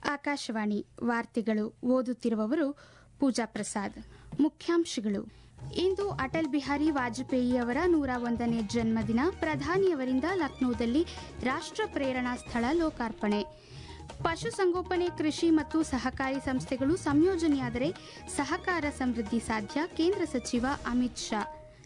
ಆಕಾಶವಾಣಿ ವಾರ್ತೆಗಳು ಓದುತ್ತಿರುವವರು ಪೂಜಾ ಪ್ರಸಾದ್ ಮುಖ್ಯಾಂಶಗಳು ಇಂದು ಅಟಲ್ ಬಿಹಾರಿ ವಾಜಪೇಯಿ ಅವರ ನೂರ ಒಂದನೇ ಜನ್ಮದಿನ ಪ್ರಧಾನಿಯವರಿಂದ ಲಕ್ನೋದಲ್ಲಿ ರಾಷ್ಟ್ರ ಪ್ರೇರಣಾ ಸ್ಥಳ ಲೋಕಾರ್ಪಣೆ ಪಶುಸಂಗೋಪನೆ ಕೃಷಿ ಮತ್ತು ಸಹಕಾರಿ ಸಂಸ್ಥೆಗಳು ಸಂಯೋಜನೆಯಾದರೆ ಸಹಕಾರ ಸಮೃದ್ಧಿ ಸಾಧ್ಯ ಕೇಂದ್ರ ಸಚಿವ ಅಮಿತ್ ಶಾ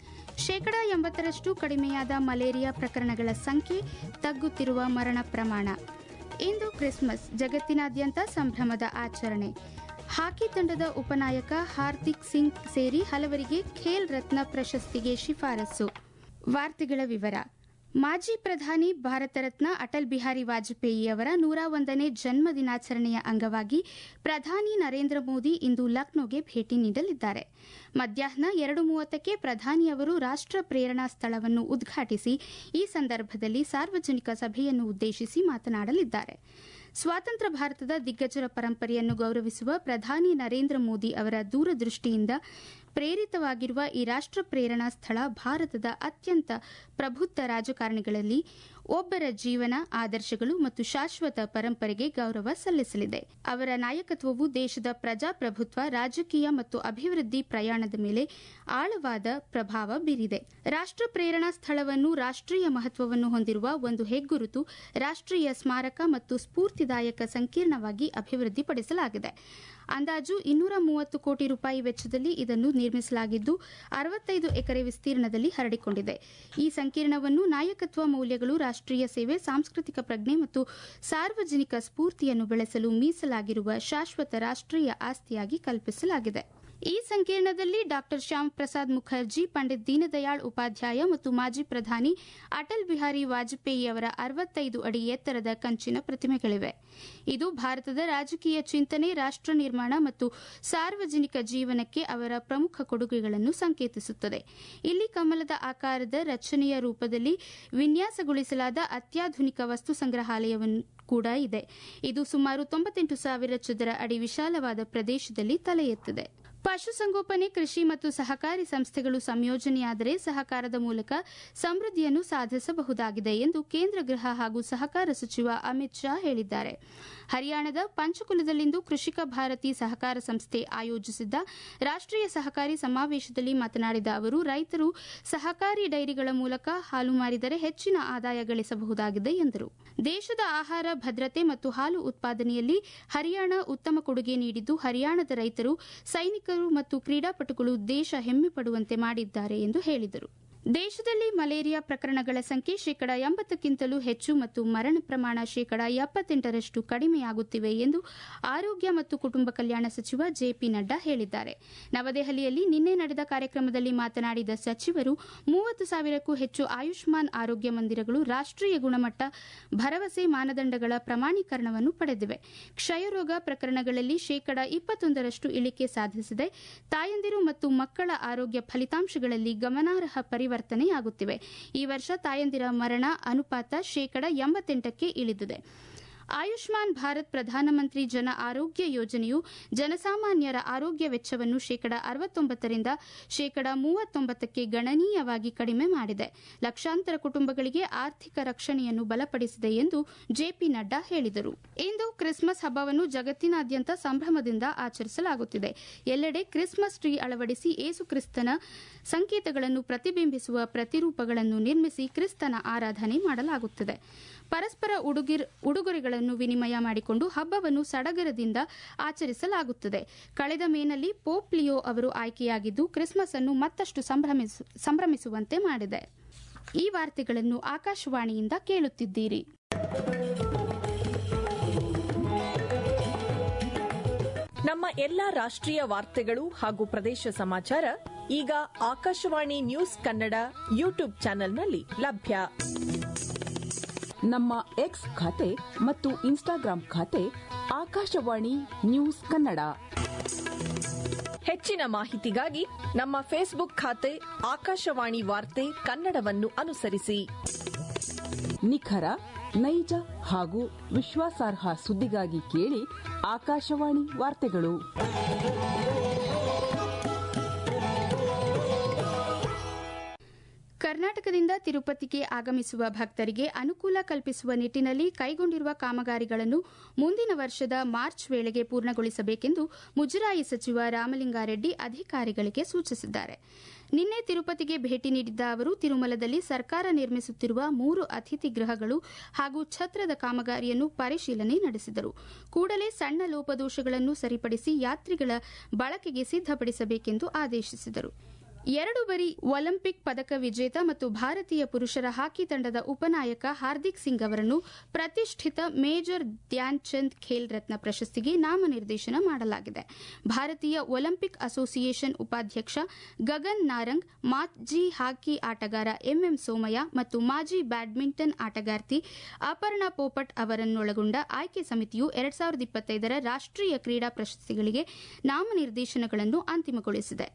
ಶೇಕಡಾ ಎಂಬತ್ತರಷ್ಟು ಕಡಿಮೆಯಾದ ಮಲೇರಿಯಾ ಪ್ರಕರಣಗಳ ಸಂಖ್ಯೆ ತಗ್ಗುತ್ತಿರುವ ಮರಣ ಪ್ರಮಾಣ ಇಂದು ಕ್ರಿಸ್ಮಸ್ ಜಗತ್ತಿನಾದ್ಯಂತ ಸಂಭ್ರಮದ ಆಚರಣೆ ಹಾಕಿ ತಂಡದ ಉಪನಾಯಕ ಹಾರ್ದಿಕ್ ಸಿಂಗ್ ಸೇರಿ ಹಲವರಿಗೆ ಖೇಲ್ ರತ್ನ ಪ್ರಶಸ್ತಿಗೆ ಶಿಫಾರಸು ವಾರ್ತೆಗಳ ವಿವರ ಮಾಜಿ ಪ್ರಧಾನಿ ಭಾರತ ರತ್ನ ಅಟಲ್ ಬಿಹಾರಿ ವಾಜಪೇಯಿ ಅವರ ನೂರ ಒಂದನೇ ಜನ್ಮ ದಿನಾಚರಣೆಯ ಅಂಗವಾಗಿ ಪ್ರಧಾನಿ ನರೇಂದ್ರ ಮೋದಿ ಇಂದು ಲಕ್ನೋಗೆ ಭೇಟಿ ನೀಡಲಿದ್ದಾರೆ ಮಧ್ಯಾಹ್ನ ಎರಡು ಮೂವತ್ತಕ್ಕೆ ಪ್ರಧಾನಿಯವರು ರಾಷ್ಟ್ರ ಪ್ರೇರಣಾ ಸ್ಥಳವನ್ನು ಉದ್ಘಾಟಿಸಿ ಈ ಸಂದರ್ಭದಲ್ಲಿ ಸಾರ್ವಜನಿಕ ಸಭೆಯನ್ನು ಉದ್ದೇಶಿಸಿ ಮಾತನಾಡಲಿದ್ದಾರೆ ಸ್ವಾತಂತ್ರ್ಯ ಭಾರತದ ದಿಗ್ಗಜರ ಪರಂಪರೆಯನ್ನು ಗೌರವಿಸುವ ಪ್ರಧಾನಿ ನರೇಂದ್ರ ಮೋದಿ ಅವರ ದೂರದೃಷ್ಟಿಯಿಂದ ಪ್ರೇರಿತವಾಗಿರುವ ಈ ರಾಷ್ಟ್ರ ಪ್ರೇರಣಾ ಸ್ಥಳ ಭಾರತದ ಅತ್ಯಂತ ಪ್ರಬುದ್ಧ ರಾಜಕಾರಣಿಗಳಲ್ಲಿ ಒಬ್ಬರ ಜೀವನ ಆದರ್ಶಗಳು ಮತ್ತು ಶಾಶ್ವತ ಪರಂಪರೆಗೆ ಗೌರವ ಸಲ್ಲಿಸಲಿದೆ ಅವರ ನಾಯಕತ್ವವು ದೇಶದ ಪ್ರಜಾಪ್ರಭುತ್ವ ರಾಜಕೀಯ ಮತ್ತು ಅಭಿವೃದ್ಧಿ ಪ್ರಯಾಣದ ಮೇಲೆ ಆಳವಾದ ಪ್ರಭಾವ ಬೀರಿದೆ ರಾಷ್ಟ್ರ ಪ್ರೇರಣಾ ಸ್ಥಳವನ್ನು ರಾಷ್ಟ್ರೀಯ ಮಹತ್ವವನ್ನು ಹೊಂದಿರುವ ಒಂದು ಹೆಗ್ಗುರುತು ರಾಷ್ಟ್ರೀಯ ಸ್ಮಾರಕ ಮತ್ತು ಸ್ಫೂರ್ತಿದಾಯಕ ಸಂಕೀರ್ಣವಾಗಿ ಅಭಿವೃದ್ಧಿಪಡಿಸಲಾಗಿದೆ ಅಂದಾಜು ಇನ್ನೂರ ಮೂವತ್ತು ಕೋಟಿ ರೂಪಾಯಿ ವೆಚ್ಚದಲ್ಲಿ ಇದನ್ನು ನಿರ್ಮಿಸಲಾಗಿದ್ದು ಅರವತ್ತೈದು ಎಕರೆ ವಿಸ್ತೀರ್ಣದಲ್ಲಿ ಹರಡಿಕೊಂಡಿದೆ ಈ ಸಂಕೀರ್ಣವನ್ನು ನಾಯಕತ್ವ ಮೌಲ್ಯಗಳು ರಾಷ್ಟ್ರೀಯ ಸೇವೆ ಸಾಂಸ್ಕೃತಿಕ ಪ್ರಜ್ಞೆ ಮತ್ತು ಸಾರ್ವಜನಿಕ ಸ್ಫೂರ್ತಿಯನ್ನು ಬೆಳೆಸಲು ಮೀಸಲಾಗಿರುವ ಶಾಶ್ವತ ರಾಷ್ಟ್ರೀಯ ಆಸ್ತಿಯಾಗಿ ಕಲ್ಪಿಸಲಾಗಿದೆ ಈ ಸಂಕೀರ್ಣದಲ್ಲಿ ಡಾ ಶ್ಯಾಮ್ ಪ್ರಸಾದ್ ಮುಖರ್ಜಿ ಪಂಡಿತ್ ದೀನದಯಾಳ್ ಉಪಾಧ್ಯಾಯ ಮತ್ತು ಮಾಜಿ ಪ್ರಧಾನಿ ಅಟಲ್ ಬಿಹಾರಿ ವಾಜಪೇಯಿ ಅವರ ಅರವತ್ತೈದು ಅಡಿ ಎತ್ತರದ ಕಂಚಿನ ಪ್ರತಿಮೆಗಳಿವೆ ಇದು ಭಾರತದ ರಾಜಕೀಯ ಚಿಂತನೆ ರಾಷ್ಟ್ರ ನಿರ್ಮಾಣ ಮತ್ತು ಸಾರ್ವಜನಿಕ ಜೀವನಕ್ಕೆ ಅವರ ಪ್ರಮುಖ ಕೊಡುಗೆಗಳನ್ನು ಸಂಕೇತಿಸುತ್ತದೆ ಇಲ್ಲಿ ಕಮಲದ ಆಕಾರದ ರಚನೆಯ ರೂಪದಲ್ಲಿ ವಿನ್ಯಾಸಗೊಳಿಸಲಾದ ಅತ್ಯಾಧುನಿಕ ವಸ್ತು ಸಂಗ್ರಹಾಲಯವನ್ನು ಕೂಡ ಇದೆ ಇದು ಸುಮಾರು ತೊಂಬತ್ತೆಂಟು ಸಾವಿರ ಚದರ ಅಡಿ ವಿಶಾಲವಾದ ಪ್ರದೇಶದಲ್ಲಿ ತಲೆ ಎತ್ತಿದೆ ಪಶುಸಂಗೋಪನೆ ಕೃಷಿ ಮತ್ತು ಸಹಕಾರಿ ಸಂಸ್ಥೆಗಳು ಸಂಯೋಜನೆಯಾದರೆ ಸಹಕಾರದ ಮೂಲಕ ಸಮೃದ್ಧಿಯನ್ನು ಸಾಧಿಸಬಹುದಾಗಿದೆ ಎಂದು ಕೇಂದ್ರ ಗೃಹ ಹಾಗೂ ಸಹಕಾರ ಸಚಿವ ಅಮಿತ್ ಶಾ ಹೇಳಿದ್ದಾರೆ ಹರಿಯಾಣದ ಪಂಚಕುಲದಲ್ಲಿಂದು ಕೃಷಿಕ ಭಾರತಿ ಸಹಕಾರ ಸಂಸ್ಥೆ ಆಯೋಜಿಸಿದ್ದ ರಾಷ್ಟ್ರೀಯ ಸಹಕಾರಿ ಸಮಾವೇಶದಲ್ಲಿ ಮಾತನಾಡಿದ ಅವರು ರೈತರು ಸಹಕಾರಿ ಡೈರಿಗಳ ಮೂಲಕ ಹಾಲು ಮಾರಿದರೆ ಹೆಚ್ಚಿನ ಆದಾಯ ಗಳಿಸಬಹುದಾಗಿದೆ ಎಂದರು ದೇಶದ ಆಹಾರ ಭದ್ರತೆ ಮತ್ತು ಹಾಲು ಉತ್ಪಾದನೆಯಲ್ಲಿ ಹರಿಯಾಣ ಉತ್ತಮ ಕೊಡುಗೆ ನೀಡಿದ್ದು ಹರಿಯಾಣದ ರೈತರು ಸೈನಿಕರು ಮತ್ತು ಕ್ರೀಡಾಪಟುಗಳು ದೇಶ ಹೆಮ್ಮೆ ಪಡುವಂತೆ ಮಾಡಿದ್ದಾರೆ ಎಂದು ಹೇಳಿದರು ದೇಶದಲ್ಲಿ ಮಲೇರಿಯಾ ಪ್ರಕರಣಗಳ ಸಂಖ್ಯೆ ಶೇಕಡಾ ಎಂಬತ್ತಕ್ಕಿಂತಲೂ ಹೆಚ್ಚು ಮತ್ತು ಮರಣ ಪ್ರಮಾಣ ಶೇಕಡಾ ಎಪ್ಪತ್ತೆಂಟರಷ್ಟು ಕಡಿಮೆಯಾಗುತ್ತಿವೆ ಎಂದು ಆರೋಗ್ಯ ಮತ್ತು ಕುಟುಂಬ ಕಲ್ಯಾಣ ಸಚಿವ ಜೆಪಿ ನಡ್ಡಾ ಹೇಳಿದ್ದಾರೆ ನವದೆಹಲಿಯಲ್ಲಿ ನಿನ್ನೆ ನಡೆದ ಕಾರ್ಯಕ್ರಮದಲ್ಲಿ ಮಾತನಾಡಿದ ಸಚಿವರು ಮೂವತ್ತು ಸಾವಿರಕ್ಕೂ ಹೆಚ್ಚು ಆಯುಷ್ಮಾನ್ ಆರೋಗ್ಯ ಮಂದಿರಗಳು ರಾಷ್ಟ್ರೀಯ ಗುಣಮಟ್ಟ ಭರವಸೆ ಮಾನದಂಡಗಳ ಪ್ರಮಾಣೀಕರಣವನ್ನು ಪಡೆದಿವೆ ಕ್ಷಯರೋಗ ಪ್ರಕರಣಗಳಲ್ಲಿ ಶೇಕಡಾ ಇಪ್ಪತ್ತೊಂದರಷ್ಟು ಇಳಿಕೆ ಸಾಧಿಸಿದೆ ತಾಯಂದಿರು ಮತ್ತು ಮಕ್ಕಳ ಆರೋಗ್ಯ ಫಲಿತಾಂಶಗಳಲ್ಲಿ ಗಮನಾರ್ಹ ಪರಿವರ್ತನೆಯಾಗುತ್ತಿವೆ ಈ ವರ್ಷ ತಾಯಂದಿರ ಮರಣ ಅನುಪಾತ ಶೇಕಡ ಎಂಬತ್ತೆಂಟಕ್ಕೆ ಇಳಿದಿದೆ ಆಯುಷ್ಮಾನ್ ಭಾರತ್ ಪ್ರಧಾನಮಂತ್ರಿ ಜನ ಆರೋಗ್ಯ ಯೋಜನೆಯು ಜನಸಾಮಾನ್ಯರ ಆರೋಗ್ಯ ವೆಚ್ಚವನ್ನು ಶೇಕಡ ಅರವತ್ತೊಂಬತ್ತರಿಂದ ಶೇಕಡ ಮೂವತ್ತೊಂಬತ್ತಕ್ಕೆ ಗಣನೀಯವಾಗಿ ಕಡಿಮೆ ಮಾಡಿದೆ ಲಕ್ಷಾಂತರ ಕುಟುಂಬಗಳಿಗೆ ಆರ್ಥಿಕ ರಕ್ಷಣೆಯನ್ನು ಬಲಪಡಿಸಿದೆ ಎಂದು ಜೆಪಿ ನಡ್ಡಾ ಹೇಳಿದರು ಇಂದು ಕ್ರಿಸ್ಮಸ್ ಹಬ್ಬವನ್ನು ಜಗತ್ತಿನಾದ್ಯಂತ ಸಂಭ್ರಮದಿಂದ ಆಚರಿಸಲಾಗುತ್ತಿದೆ ಎಲ್ಲೆಡೆ ಕ್ರಿಸ್ಮಸ್ ಟ್ರೀ ಅಳವಡಿಸಿ ಏಸು ಕ್ರಿಸ್ತನ ಸಂಕೇತಗಳನ್ನು ಪ್ರತಿಬಿಂಬಿಸುವ ಪ್ರತಿರೂಪಗಳನ್ನು ನಿರ್ಮಿಸಿ ಕ್ರಿಸ್ತನ ಆರಾಧನೆ ಮಾಡಲಾಗುತ್ತಿದೆ ಪರಸ್ಪರ ಉಡುಗೊರೆಗಳನ್ನು ವಿನಿಮಯ ಮಾಡಿಕೊಂಡು ಹಬ್ಬವನ್ನು ಸಡಗರದಿಂದ ಆಚರಿಸಲಾಗುತ್ತದೆ ಕಳೆದ ಮೇನಲ್ಲಿ ಪೋಪ್ ಲಿಯೋ ಅವರು ಆಯ್ಕೆಯಾಗಿದ್ದು ಕ್ರಿಸ್ಮಸ್ ಅನ್ನು ಮತ್ತಷ್ಟು ಸಂಭ್ರಮಿಸುವಂತೆ ಮಾಡಿದೆ ಈ ವಾರ್ತೆಗಳನ್ನು ಆಕಾಶವಾಣಿಯಿಂದ ಕೇಳುತ್ತಿದ್ದೀರಿ ನಮ್ಮ ಎಲ್ಲಾ ರಾಷ್ಟ್ರೀಯ ವಾರ್ತೆಗಳು ಹಾಗೂ ಪ್ರದೇಶ ಸಮಾಚಾರ ಈಗ ಆಕಾಶವಾಣಿ ನ್ಯೂಸ್ ಕನ್ನಡ ಯೂಟ್ಯೂಬ್ ಚಾನೆಲ್ನಲ್ಲಿ ಲಭ್ಯ ನಮ್ಮ ಎಕ್ಸ್ ಖಾತೆ ಮತ್ತು ಇನ್ಸ್ಟಾಗ್ರಾಂ ಖಾತೆ ಆಕಾಶವಾಣಿ ನ್ಯೂಸ್ ಕನ್ನಡ ಹೆಚ್ಚಿನ ಮಾಹಿತಿಗಾಗಿ ನಮ್ಮ ಫೇಸ್ಬುಕ್ ಖಾತೆ ಆಕಾಶವಾಣಿ ವಾರ್ತೆ ಕನ್ನಡವನ್ನು ಅನುಸರಿಸಿ ನಿಖರ ನೈಜ ಹಾಗೂ ವಿಶ್ವಾಸಾರ್ಹ ಸುದ್ದಿಗಾಗಿ ಕೇಳಿ ಆಕಾಶವಾಣಿ ವಾರ್ತೆಗಳು ಕರ್ನಾಟಕ ಕರ್ನಾಟಕದಿಂದ ತಿರುಪತಿಗೆ ಆಗಮಿಸುವ ಭಕ್ತರಿಗೆ ಅನುಕೂಲ ಕಲ್ಪಿಸುವ ನಿಟ್ಟಿನಲ್ಲಿ ಕೈಗೊಂಡಿರುವ ಕಾಮಗಾರಿಗಳನ್ನು ಮುಂದಿನ ವರ್ಷದ ಮಾರ್ಚ್ ವೇಳೆಗೆ ಪೂರ್ಣಗೊಳಿಸಬೇಕೆಂದು ಮುಜರಾಯಿ ಸಚಿವ ರಾಮಲಿಂಗಾರೆಡ್ಡಿ ಅಧಿಕಾರಿಗಳಿಗೆ ಸೂಚಿಸಿದ್ದಾರೆ ನಿನ್ನೆ ತಿರುಪತಿಗೆ ಭೇಟಿ ನೀಡಿದ್ದ ಅವರು ತಿರುಮಲದಲ್ಲಿ ಸರ್ಕಾರ ನಿರ್ಮಿಸುತ್ತಿರುವ ಮೂರು ಅತಿಥಿ ಗೃಹಗಳು ಹಾಗೂ ಛತ್ರದ ಕಾಮಗಾರಿಯನ್ನು ಪರಿಶೀಲನೆ ನಡೆಸಿದರು ಕೂಡಲೇ ಸಣ್ಣ ಲೋಪದೋಷಗಳನ್ನು ಸರಿಪಡಿಸಿ ಯಾತ್ರಿಗಳ ಬಳಕೆಗೆ ಸಿದ್ದಪಡಿಸಬೇಕೆಂದು ಆದೇಶಿಸಿದರು ಎರಡು ಬಾರಿ ಒಲಿಂಪಿಕ್ ಪದಕ ವಿಜೇತ ಮತ್ತು ಭಾರತೀಯ ಪುರುಷರ ಹಾಕಿ ತಂಡದ ಉಪನಾಯಕ ಹಾರ್ದಿಕ್ ಸಿಂಗ್ ಅವರನ್ನು ಪ್ರತಿಷ್ಠಿತ ಮೇಜರ್ ಧ್ಯಾನ್ ಚಂದ್ ಖೇಲ್ ರತ್ನ ಪ್ರಶಸ್ತಿಗೆ ನಾಮನಿರ್ದೇಶನ ಮಾಡಲಾಗಿದೆ ಭಾರತೀಯ ಒಲಿಂಪಿಕ್ ಅಸೋಸಿಯೇಷನ್ ಉಪಾಧ್ಯಕ್ಷ ಗಗನ್ ನಾರಂಗ್ ಮಾಜಿ ಹಾಕಿ ಆಟಗಾರ ಎಂಎಂ ಸೋಮಯ್ಯ ಮತ್ತು ಮಾಜಿ ಬ್ಯಾಡ್ಮಿಂಟನ್ ಆಟಗಾರ್ತಿ ಅಪರ್ಣಾ ಪೋಪಟ್ ಅವರನ್ನೊಳಗೊಂಡ ಆಯ್ಕೆ ಸಮಿತಿಯು ಎರಡ್ ಸಾವಿರದ ಇಪ್ಪತ್ತೈದರ ರಾಷ್ಟೀಯ ಕ್ರೀಡಾ ಪ್ರಶಸ್ತಿಗಳಿಗೆ ನಾಮನಿರ್ದೇಶನಗಳನ್ನು ಅಂತಿಮಗೊಳಿಸಿದೆ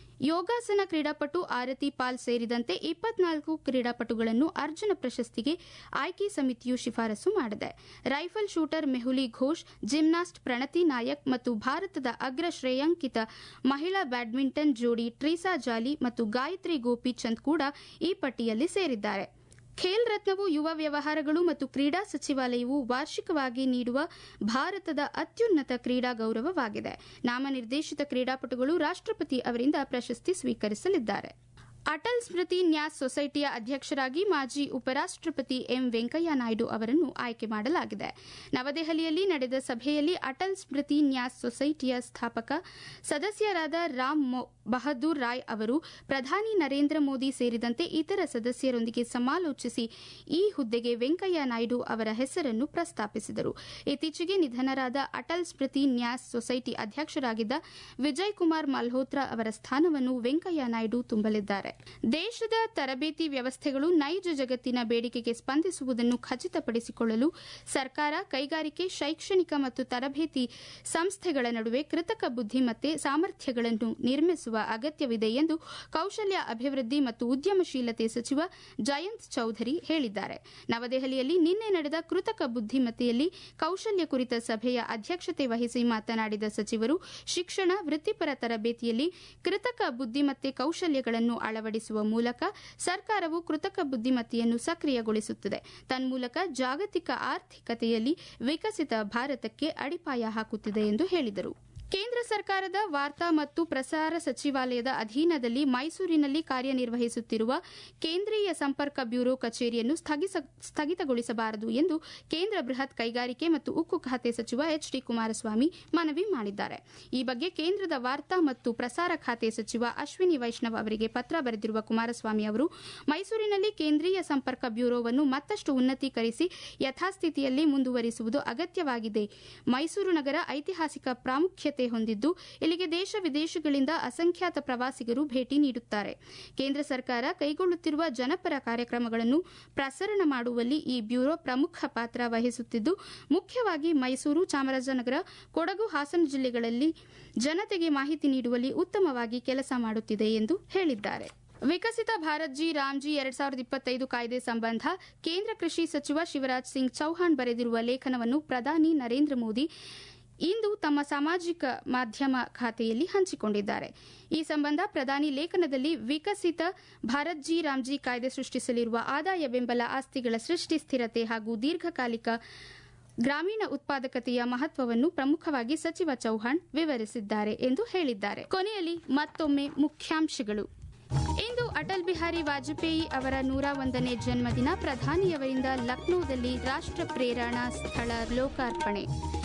ಯೋಗಾಸನ ಕ್ರೀಡಾಪಟು ಆರತಿ ಪಾಲ್ ಸೇರಿದಂತೆ ಇಪ್ಪತ್ನಾಲ್ಕು ಕ್ರೀಡಾಪಟುಗಳನ್ನು ಅರ್ಜುನ ಪ್ರಶಸ್ತಿಗೆ ಆಯ್ಕೆ ಸಮಿತಿಯು ಶಿಫಾರಸು ಮಾಡಿದೆ rifle shooter Mehuli Ghosh gymnast Pranati Nayak ಮತ್ತು ಭಾರತದ ಅಗ್ರ ಶ್ರೇಯಾಂಕಿತ ಮಹಿಳಾ ಬ್ಯಾಡ್ಮಿಂಟನ್ ಜೋಡಿ ಟ್ರೀಸಾ ಜಾಲಿ ಮತ್ತು ಗಾಯತ್ರಿ ಗೋಪಿಚಂದ್ ಕೂಡ ಈ ಪಟ್ಟಿಯಲ್ಲಿ ಸೇರಿದ್ದಾರೆ ಖೇಲ್ ರತ್ನವು ಯುವ ವ್ಯವಹಾರಗಳು ಮತ್ತು ಕ್ರೀಡಾ ಸಚಿವಾಲಯವು ವಾರ್ಷಿಕವಾಗಿ ನೀಡುವ ಭಾರತದ ಅತ್ಯುನ್ನತ ಕ್ರೀಡಾ ಗೌರವವಾಗಿದೆ ನಾಮನಿರ್ದೇಶಿತ ಕ್ರೀಡಾಪಟುಗಳು ರಾಷ್ಟಪತಿ ಅವರಿಂದ ಪ್ರಶಸ್ತಿ ಸ್ವೀಕರಿಸಲಿದ್ದಾರೆ ಅಟಲ್ ಸ್ಮೃತಿ ನ್ಯಾಸ್ ಸೊಸೈಟಿಯ ಅಧ್ಯಕ್ಷರಾಗಿ ಮಾಜಿ ಉಪರಾಷ್ಟಪತಿ ಎಂ ವೆಂಕಯ್ಯ ನಾಯ್ಡು ಅವರನ್ನು ಆಯ್ಕೆ ಮಾಡಲಾಗಿದೆ ನವದೆಹಲಿಯಲ್ಲಿ ನಡೆದ ಸಭೆಯಲ್ಲಿ ಅಟಲ್ ಸ್ಮೃತಿ ನ್ಯಾಸ್ ಸೊಸೈಟಿಯ ಸ್ಥಾಪಕ ಸದಸ್ಯರಾದ ರಾಮ್ ಬಹದ್ದೂರ್ ರಾಯ್ ಅವರು ಪ್ರಧಾನಿ ನರೇಂದ್ರ ಮೋದಿ ಸೇರಿದಂತೆ ಇತರ ಸದಸ್ಯರೊಂದಿಗೆ ಸಮಾಲೋಚಿಸಿ ಈ ಹುದ್ದೆಗೆ ವೆಂಕಯ್ಯ ನಾಯ್ಡು ಅವರ ಹೆಸರನ್ನು ಪ್ರಸ್ತಾಪಿಸಿದರು ಇತ್ತೀಚೆಗೆ ನಿಧನರಾದ ಅಟಲ್ ಸ್ಮೃತಿ ನ್ಯಾಸ್ ಸೊಸೈಟಿ ಅಧ್ಯಕ್ಷರಾಗಿದ್ದ ವಿಜಯ್ ಕುಮಾರ್ ಮಲ್ಹೋತ್ರಾ ಅವರ ಸ್ಥಾನವನ್ನು ವೆಂಕಯ್ಯ ನಾಯ್ಡು ತುಂಬಲಿದ್ದಾರೆ ದೇಶದ ತರಬೇತಿ ವ್ಯವಸ್ಥೆಗಳು ನೈಜ ಜಗತ್ತಿನ ಬೇಡಿಕೆಗೆ ಸ್ಪಂದಿಸುವುದನ್ನು ಖಚಿತಪಡಿಸಿಕೊಳ್ಳಲು ಸರ್ಕಾರ ಕೈಗಾರಿಕೆ ಶೈಕ್ಷಣಿಕ ಮತ್ತು ತರಬೇತಿ ಸಂಸ್ಥೆಗಳ ನಡುವೆ ಕೃತಕ ಬುದ್ದಿಮತ್ತೆ ಸಾಮರ್ಥ್ಯಗಳನ್ನು ನಿರ್ಮಿಸುವ ಅಗತ್ಯವಿದೆ ಎಂದು ಕೌಶಲ್ಯ ಅಭಿವೃದ್ಧಿ ಮತ್ತು ಉದ್ಯಮಶೀಲತೆ ಸಚಿವ ಜಯಂತ್ ಚೌಧರಿ ಹೇಳಿದ್ದಾರೆ ನವದೆಹಲಿಯಲ್ಲಿ ನಿನ್ನೆ ನಡೆದ ಕೃತಕ ಬುದ್ದಿಮತ್ತೆಯಲ್ಲಿ ಕೌಶಲ್ಯ ಕುರಿತ ಸಭೆಯ ಅಧ್ಯಕ್ಷತೆ ವಹಿಸಿ ಮಾತನಾಡಿದ ಸಚಿವರು ಶಿಕ್ಷಣ ವೃತ್ತಿಪರ ತರಬೇತಿಯಲ್ಲಿ ಕೃತಕ ಬುದ್ದಿಮತ್ತೆ ಕೌಶಲ್ಯಗಳನ್ನು ಅಳವಡಿಸುವ ಮೂಲಕ ಸರ್ಕಾರವು ಕೃತಕ ಬುದ್ದಿಮತ್ತೆಯನ್ನು ಸಕ್ರಿಯಗೊಳಿಸುತ್ತದೆ ತನ್ಮೂಲಕ ಜಾಗತಿಕ ಆರ್ಥಿಕತೆಯಲ್ಲಿ ವಿಕಸಿತ ಭಾರತಕ್ಕೆ ಅಡಿಪಾಯ ಹಾಕುತ್ತಿದೆ ಎಂದು ಹೇಳಿದರು ಕೇಂದ್ರ ಸರ್ಕಾರದ ವಾರ್ತಾ ಮತ್ತು ಪ್ರಸಾರ ಸಚಿವಾಲಯದ ಅಧೀನದಲ್ಲಿ ಮೈಸೂರಿನಲ್ಲಿ ಕಾರ್ಯನಿರ್ವಹಿಸುತ್ತಿರುವ ಕೇಂದ್ರೀಯ ಸಂಪರ್ಕ ಬ್ಯೂರೋ ಕಚೇರಿಯನ್ನು ಸ್ಥಗಿತಗೊಳಿಸಬಾರದು ಎಂದು ಕೇಂದ್ರ ಬೃಹತ್ ಕೈಗಾರಿಕೆ ಮತ್ತು ಉಕ್ಕು ಖಾತೆ ಸಚಿವ ಎಚ್ ಡಿ ಕುಮಾರಸ್ವಾಮಿ ಮನವಿ ಮಾಡಿದ್ದಾರೆ ಈ ಬಗ್ಗೆ ಕೇಂದ್ರದ ವಾರ್ತಾ ಮತ್ತು ಪ್ರಸಾರ ಖಾತೆ ಸಚಿವ ಅಶ್ವಿನಿ ವೈಷ್ಣವ್ ಅವರಿಗೆ ಪತ್ರ ಬರೆದಿರುವ ಕುಮಾರಸ್ವಾಮಿ ಅವರು ಮೈಸೂರಿನಲ್ಲಿ ಕೇಂದ್ರೀಯ ಸಂಪರ್ಕ ಬ್ಯೂರೋವನ್ನು ಮತ್ತಷ್ಟು ಉನ್ನತೀಕರಿಸಿ ಯಥಾಸ್ಥಿತಿಯಲ್ಲಿ ಮುಂದುವರಿಸುವುದು ಅಗತ್ಯವಾಗಿದೆ ಮೈಸೂರು ನಗರ ಐತಿಹಾಸಿಕ ಪ್ರಾಮುಖ್ಯತೆ ಹೊಂದಿದ್ದು ಇಲ್ಲಿಗೆ ದೇಶ ವಿದೇಶಗಳಿಂದ ಅಸಂಖ್ಯಾತ ಪ್ರವಾಸಿಗರು ಭೇಟಿ ನೀಡುತ್ತಾರೆ ಕೇಂದ್ರ ಸರ್ಕಾರ ಕೈಗೊಳ್ಳುತ್ತಿರುವ ಜನಪರ ಕಾರ್ಯಕ್ರಮಗಳನ್ನು ಪ್ರಸರಣ ಮಾಡುವಲ್ಲಿ ಈ ಬ್ಯೂರೋ ಪ್ರಮುಖ ಪಾತ್ರ ವಹಿಸುತ್ತಿದ್ದು ಮುಖ್ಯವಾಗಿ ಮೈಸೂರು ಚಾಮರಾಜನಗರ ಕೊಡಗು ಹಾಸನ ಜಿಲ್ಲೆಗಳಲ್ಲಿ ಜನತೆಗೆ ಮಾಹಿತಿ ನೀಡುವಲ್ಲಿ ಉತ್ತಮವಾಗಿ ಕೆಲಸ ಮಾಡುತ್ತಿದೆ ಎಂದು ಹೇಳಿದ್ದಾರೆ ವಿಕಸಿತ ಭಾರತ್ ಜಿ ರಾಮ್ಜಿ ಎರಡ್ ಸಾವಿರದ ಇಪ್ಪತ್ತೈದು ಕಾಯ್ದೆ ಸಂಬಂಧ ಕೇಂದ್ರ ಕೃಷಿ ಸಚಿವ ಶಿವರಾಜ್ ಸಿಂಗ್ ಚೌಹಾಣ್ ಬರೆದಿರುವ ಲೇಖನವನ್ನು ಪ್ರಧಾನಿ ನರೇಂದ್ರ ಮೋದಿ ಇಂದು ತಮ್ಮ ಸಾಮಾಜಿಕ ಮಾಧ್ಯಮ ಖಾತೆಯಲ್ಲಿ ಹಂಚಿಕೊಂಡಿದ್ದಾರೆ ಈ ಸಂಬಂಧ ಪ್ರಧಾನಿ ಲೇಖನದಲ್ಲಿ ವಿಕಸಿತ ಭಾರತ್ ಜಿ ರಾಮ್ಜಿ ಕಾಯ್ದೆ ಸೃಷ್ಟಿಸಲಿರುವ ಆದಾಯ ಬೆಂಬಲ ಆಸ್ತಿಗಳ ಸೃಷ್ಟಿ ಸ್ಥಿರತೆ ಹಾಗೂ ದೀರ್ಘಕಾಲಿಕ ಗ್ರಾಮೀಣ ಉತ್ಪಾದಕತೆಯ ಮಹತ್ವವನ್ನು ಪ್ರಮುಖವಾಗಿ ಸಚಿವ ಚೌಹಾಣ್ ವಿವರಿಸಿದ್ದಾರೆ ಎಂದು ಹೇಳಿದ್ದಾರೆ ಕೊನೆಯಲ್ಲಿ ಮತ್ತೊಮ್ಮೆ ಮುಖ್ಯಾಂಶಗಳು ಇಂದು ಅಟಲ್ ಬಿಹಾರಿ ವಾಜಪೇಯಿ ಅವರ ನೂರ ಒಂದನೇ ಜನ್ಮದಿನ ಪ್ರಧಾನಿಯವರಿಂದ ಲಕ್ನೋದಲ್ಲಿ ರಾಷ್ಟ್ರ ಪ್ರೇರಣಾ ಸ್ಥಳ ಲೋಕಾರ್ಪಣೆ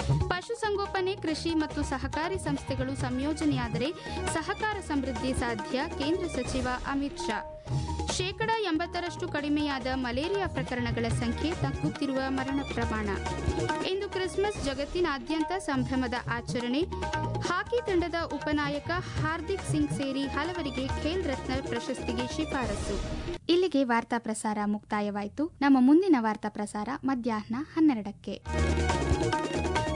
ಪಶುಸಂಗೋಪನೆ ಕೃಷಿ ಮತ್ತು ಸಹಕಾರಿ ಸಂಸ್ಥೆಗಳು ಸಂಯೋಜನೆಯಾದರೆ ಸಹಕಾರ ಸಮೃದ್ಧಿ ಸಾಧ್ಯ ಕೇಂದ್ರ ಸಚಿವ ಅಮಿತ್ ಶಾ ಶೇಕಡ ಎಂಬತ್ತರಷ್ಟು ಕಡಿಮೆಯಾದ ಮಲೇರಿಯಾ ಪ್ರಕರಣಗಳ ಸಂಖ್ಯೆ ತಗ್ಗುತ್ತಿರುವ ಮರಣ ಪ್ರಮಾಣ ಇಂದು ಕ್ರಿಸ್ಮಸ್ ಜಗತ್ತಿನಾದ್ಯಂತ ಸಂಭ್ರಮದ ಆಚರಣೆ ಹಾಕಿ ತಂಡದ ಉಪನಾಯಕ ಹಾರ್ದಿಕ್ ಸಿಂಗ್ ಸೇರಿ ಹಲವರಿಗೆ ಖೇಲ್ ರತ್ನ ಪ್ರಶಸ್ತಿಗೆ ಶಿಫಾರಸು ಇಲ್ಲಿಗೆ ವಾರ್ತಾ ಪ್ರಸಾರ ಮುಕ್ತಾಯವಾಯಿತು ನಮ್ಮ ಮುಂದಿನ ವಾರ್ತಾ ಪ್ರಸಾರ ಮಧ್ಯಾಹ್ನ ಹನ್ನೆರಡಕ್ಕೆ